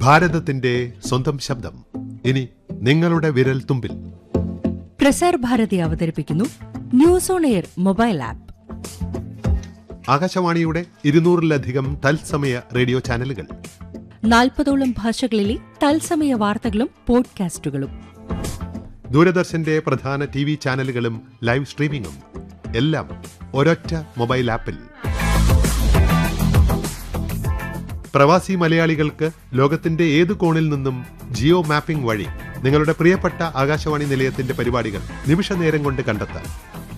ഭാരതത്തിന്റെ സ്വന്തം ശബ്ദം ഇനി നിങ്ങളുടെ വിരൽ തുമ്പിൽ പ്രസാർ ഭാരതി അവതരിപ്പിക്കുന്നു news on air mobile app ആകാശവാണിയുടെ ഇരുന്നൂറിലധികം തത്സമയ റേഡിയോ ചാനലുകൾ നാൽപ്പതോളം ഭാഷകളിലെ തത്സമയ വാർത്തകളും പോഡ്കാസ്റ്റുകളും ദൂരദർശന്റെ പ്രധാന ടി വി ചാനലുകളും ലൈവ് സ്ട്രീമിംഗും എല്ലാം ഒരൊറ്റ മൊബൈൽ ആപ്പിൽ പ്രവാസി മലയാളികൾക്ക് ലോകത്തിന്റെ ഏത് കോണിൽ നിന്നും ജിയോ മാപ്പിംഗ് വഴി നിങ്ങളുടെ പ്രിയപ്പെട്ട ആകാശവാണി നിലയത്തിന്റെ പരിപാടികൾ നിമിഷ നേരം കൊണ്ട് കണ്ടെത്താം